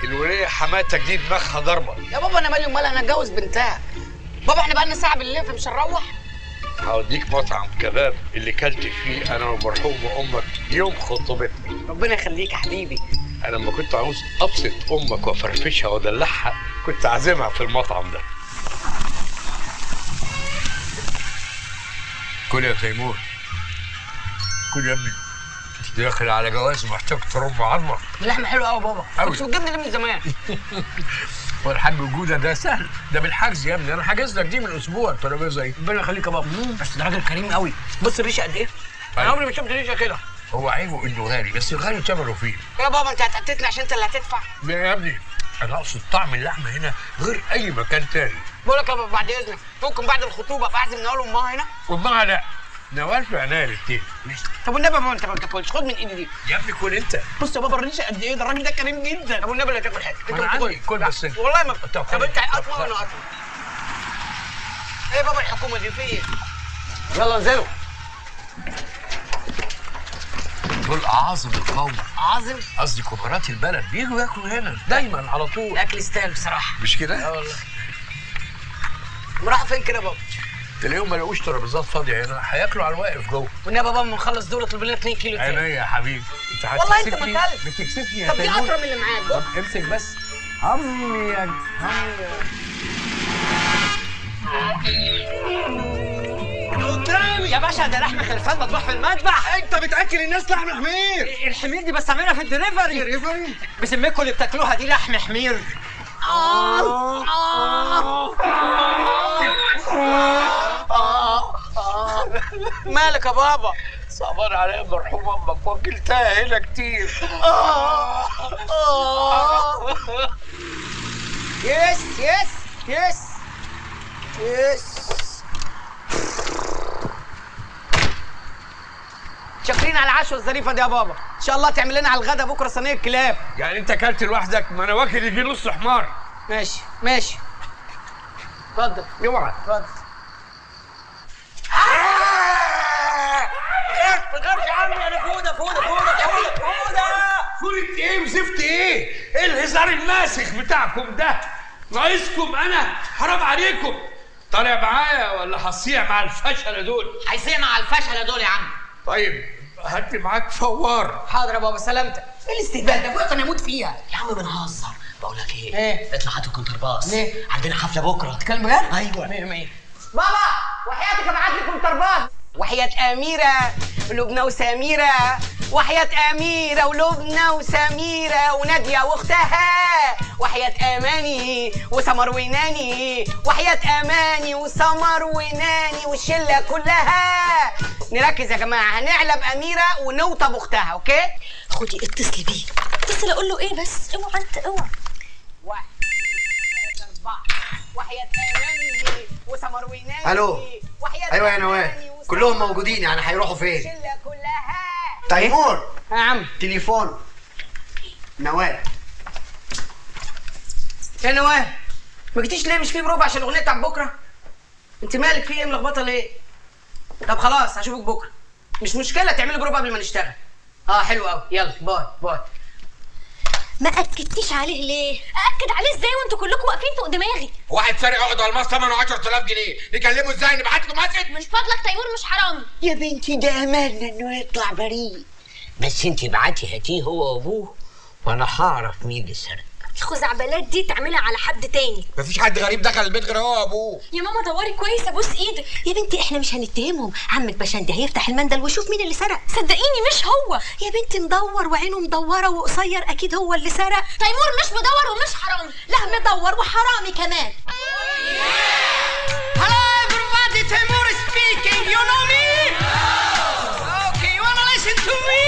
الولية حماتك دي دماغها ضربة يا بابا انا مالي ومالها انا اتجوز بنتها بابا احنا بقالنا ساعه بالليل فمش هنروح هوديك مطعم كباب اللي كلت فيه انا ومرحوم امك يوم خطوبتنا ربنا يخليك يا حبيبي انا لما كنت عاوز ابسط امك وافرفشها وادلعها كنت عازمها في المطعم ده كل يا تيمور كل يا ابني انت داخل على جواز محتاج ترم عظمك اللحمه حلوه قوي بابا أوي. كنت بتجيبني ليه من زمان والحاج جوده ده سهل ده بالحجز يا ابني انا حاجز لك دي من اسبوع الترابيزه اهي ربنا يخليك يا بابا بس ده راجل كريم قوي بص الريشه قد ايه انا أيوة. عمري ما شفت ريشه كده هو عيبه انه غالي بس الغالي ثمنه فيه يا بابا انت هتقتلني عشان انت اللي هتدفع يا ابني انا اقصد طعم اللحمه هنا غير اي مكان تاني بقول لك يا بابا بعد اذنك ممكن بعد الخطوبه بعزم نقول امها هنا ومعها لا نوال في عناية الاثنين طب والنبي يا بابا انت ما بتاكلش خد من ايدي دي يا ابني كل انت بص يا بابا الريشه قد ايه ده الراجل ده كريم جدا طب والنبي لا تاكل حاجه انت أنا بتاكل عندي، كل بس انت. والله ما طب طب خد. انت طب اطمن خد. وانا اطمن ايه يا بابا الحكومه دي في ايه يلا انزلوا دول اعاظم القوم عظم قصدي كبارات البلد بيجوا ياكلوا هنا دايما على طول الاكل يستاهل بصراحه مش كده؟ اه والله راح فين كده يا بابا تلاقيهم ما لقوش ترابيزات فاضيه هنا هياكلوا على الواقف جوه والنبي يا بابا لما نخلص دول اطلب لنا 2 كيلو تاني عينيا يا حبيبي انت والله انت هتكسفني ما كلت. بتكسفني يا طب دي تيمور. اطرى من اللي معاك طب امسك بس هم يا هم قدامي يا باشا ده لحم خلفان مطبوح في المذبح انت بتاكل الناس لحم حمير الحمير دي بستعملها في الدليفري بسميكوا اللي بتاكلوها دي لحم حمير مالك يا بابا صعبان عليا مرحوم امك وكلتها هنا كتير يس يس يس يس شاكرين على العشوه الظريفه دي يا بابا ان شاء الله تعمل لنا على الغدا بكره صينيه كلاب يعني انت اكلت لوحدك ما انا واكل يجي نص حمار ماشي ماشي اتفضل اوعى اتفضل غير غير يا عمي انا فوده فوده فوده فوده فوده فورة ايه وزفت ايه؟ ايه الهزار الماسخ بتاعكم ده؟ ناقصكم انا حرام عليكم طالع معايا ولا هصيع مع الفشله دول؟ هيصيع مع الفشله دول يا عم طيب هات لي معاك فوار حاضر يا بابا سلامتك ايه الاستهبال ده بقى انا اموت فيها يا عم بنهزر بقول لك ايه ايه؟ اطلع هات الكونترباس ليه؟ عندنا حفله بكره تتكلم بجد؟ ايوه مية مية بابا وحياتك ابعت لي كونترباس وحياة أميرة ولبنى وسميرة وحياة أميرة ولبنى وسميرة ونادية وأختها وحياة أماني وسمر وناني وحياة أماني وسمر وناني والشلة كلها نركز يا جماعة هنعلب أميرة ونوطى أختها أوكي؟ خدي اتصلي بيه اتصلي اقول له ايه بس اوعى انت اوعى واحد اثنين ثلاثة أربعة وحياة أماني وسمر وناني ألو. وحياة ايوه يا أماني نوال وسمر كلهم موجودين يعني هيروحوا فين الشلة كلها تيمور يا عم تليفون نوال يا نوال ما جيتيش ليه مش في بروفا عشان الاغنيه بتاعت بكره انت مالك في ايه ملخبطه ليه طب خلاص هشوفك بكره مش مشكله تعملي بروفا قبل ما نشتغل اه حلو قوي يلا باي باي ما اكدتيش عليه ليه اكد عليه ازاي وانتوا كلكم واقفين فوق دماغي واحد سارق عقد الماس ثمنه 10000 جنيه نكلمه ازاي نبعت له مسج من فضلك تيمور مش حرامي يا بنتي ده املنا انه يطلع بريء بس انت ابعتي هاتيه هو وابوه وانا هعرف مين اللي سرق الخزعبلات دي تعملها على حد تاني مفيش حد غريب دخل البيت غير هو وابوه يا ماما دوري كويس ابوس ايدك يا بنتي احنا مش هنتهمهم عمك بشندي هيفتح المندل ويشوف مين اللي سرق صدقيني مش هو يا بنتي مدور وعينه مدوره وقصير اكيد هو اللي سرق تيمور مش مدور ومش حرامي لا مدور وحرامي كمان Hello everybody, Timur is speaking. You know me? Okay, you wanna listen to me?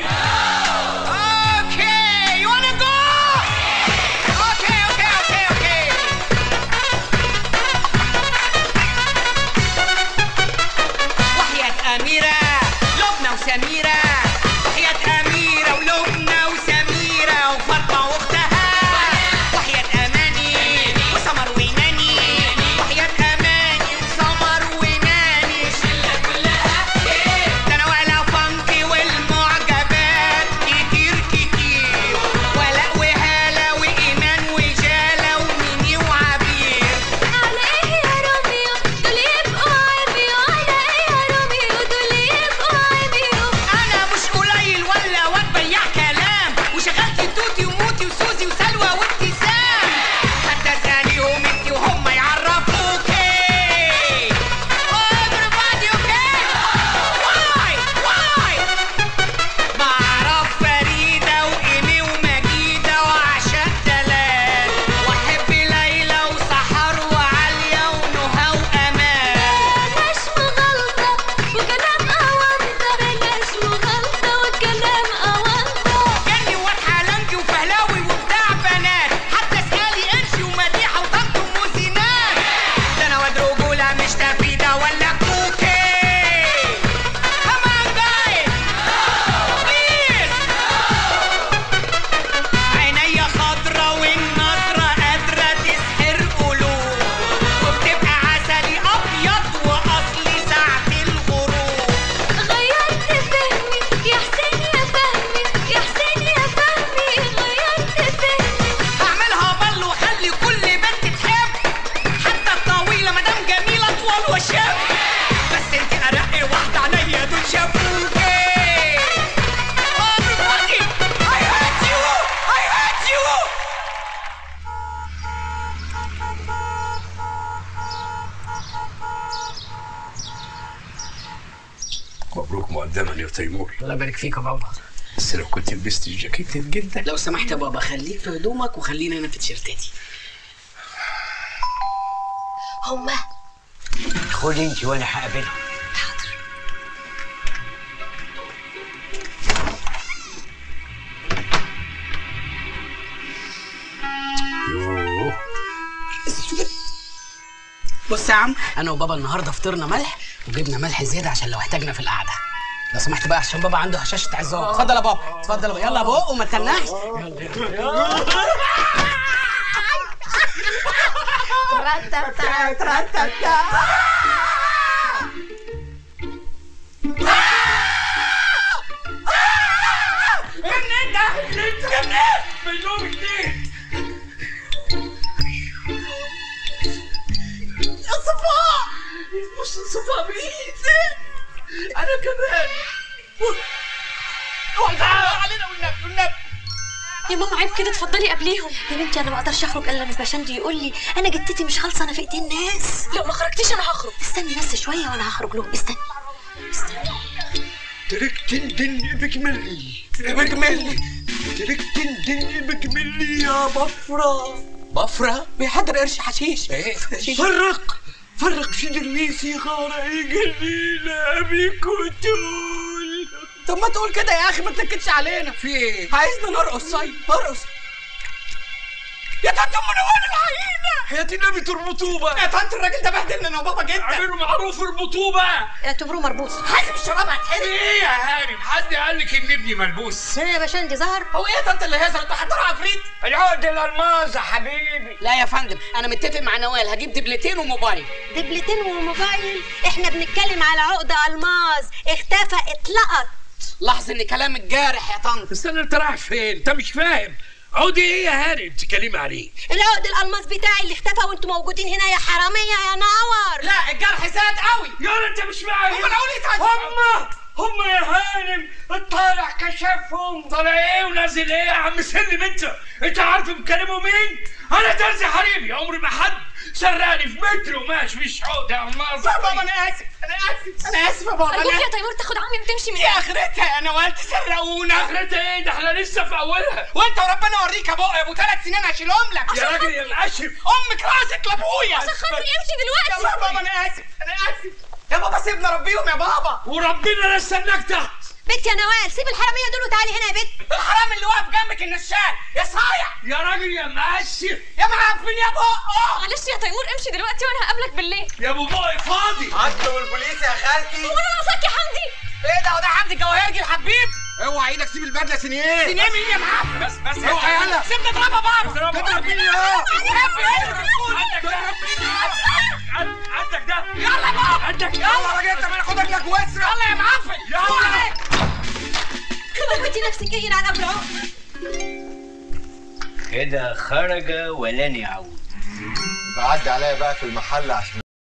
Okay, you wanna go? Okay, okay, okay, okay. وحياة أميرة لبنى وسميرة وحياة أميرة ولبنى وسميرة وفاطمة وأختها وحياة أماني وسمر ويناني يا تيمور الله يبارك فيك يا بابا بس لو كنت لبست الجاكيت الجلدة لو سمحت يا بابا خليك في هدومك وخلينا انا في تيشيرتاتي هما خدي انت وانا هقابلهم يوه بص يا عم انا وبابا النهارده فطرنا ملح وجبنا ملح زياده عشان لو احتاجنا في القعده لو سمحت بقى عشان بابا عنده هشاشه عظام اتفضل يا بابا اتفضل يا بابا يلا يا بابا وما تنحش مجنون جديد يا صفاء بص صفا بإيدي أنا كمان علينا والنبي والنبي يا ماما عيب كده اتفضلي قبليهم يا بنتي انا ما اقدرش اخرج الا لما باشندي يقول لي انا جدتي مش خالصه انا في ايدين ناس لو ما خرجتيش انا هخرج استني بس شويه وانا هخرج لهم استني تركت الدنيا بجملي بجملي تركت الدنيا بجملي يا بفرة بفرة بيحضر قرش حشيش ايه فرق فرق صدر لي صغار قليلة أبيك وتقول طب ما تقول كده يا اخي ما تنكدش علينا في ايه؟ عايزنا نرقص طيب ارقص يا طنط ام نوال العينه حياة النبي تربطوه بقى يا طنط الراجل ده بهدلنا انا وبابا جدا اعملوا معروف اربطوه بقى اعتبروه مربوط حاسب الشراب هتحرق ايه يا هارم حد قال لك ان ابني ملبوس هنا يا باشندي ظهر هو ايه يا طنط اللي هيظهر انت حضرها عفريت العقد الالماس يا حبيبي لا يا فندم انا متفق مع نوال هجيب دبلتين وموبايل دبلتين وموبايل احنا بنتكلم على عقد الماس اختفى اتلقط لاحظ ان كلامك جارح يا طنط استنى انت رايح فين؟ انت مش فاهم عودي ايه يا هارم بتتكلمي عليه؟ العقد الالماس بتاعي اللي اختفى وانتم موجودين هنا يا حراميه يا نور لا الجرح زاد قوي يا انت مش معايا امال اقول ايه طيب هم هم يا هانم الطالع كشفهم طالع ايه ونازل ايه يا عم سلم انت انت عارف بكلمه مين انا درزي حريمي عمري ما حد سرقني في متر وماشي مش عقده يا عماظ يا بابا انا اسف انا اسف انا اسف يا بابا ارجوك انا يا تيمور تاخد عمي وتمشي من دي اخرتها يا نوال تسرقونا اخرتها ايه ده احنا لسه في اولها وانت وربنا اوريك يا بابا يا ابو ثلاث سنين اشيلهم لك يا راجل يا مقشف امك راسك لابويا عشان خاطري امشي يا دلوقتي بابا انا اسف انا اسف يا بابا سيبنا ربيهم يا بابا وربنا لا استناك تحت بنت يا نوال سيب الحراميه دول وتعالي هنا يا بنت الحرام اللي واقف جنبك النشال يا صايع يا راجل يا مقشف يا معفن يا بقى معلش يا تيمور امشي دلوقتي وانا هقابلك بالليل يا ابو بقى فاضي عطلوا البوليس يا خالتي وانا ناقصاك يا حمدي ايه ده وده حمدي الجواهرجي الحبيب اوعى ايدك سيب البدله سنين سنين مين يا معفن بس بس اوعى يلا سيبني اضربها بابا تضرب مين يا عندك ده عندك ده يلا بابا عندك يلا يا راجل انت ما ناخدك لك واسرع يلا يا معفن يلا. موتي نفسك ايه على ابو العقد كده خرج ولن يعود بعدي عليا بقى في المحل عشان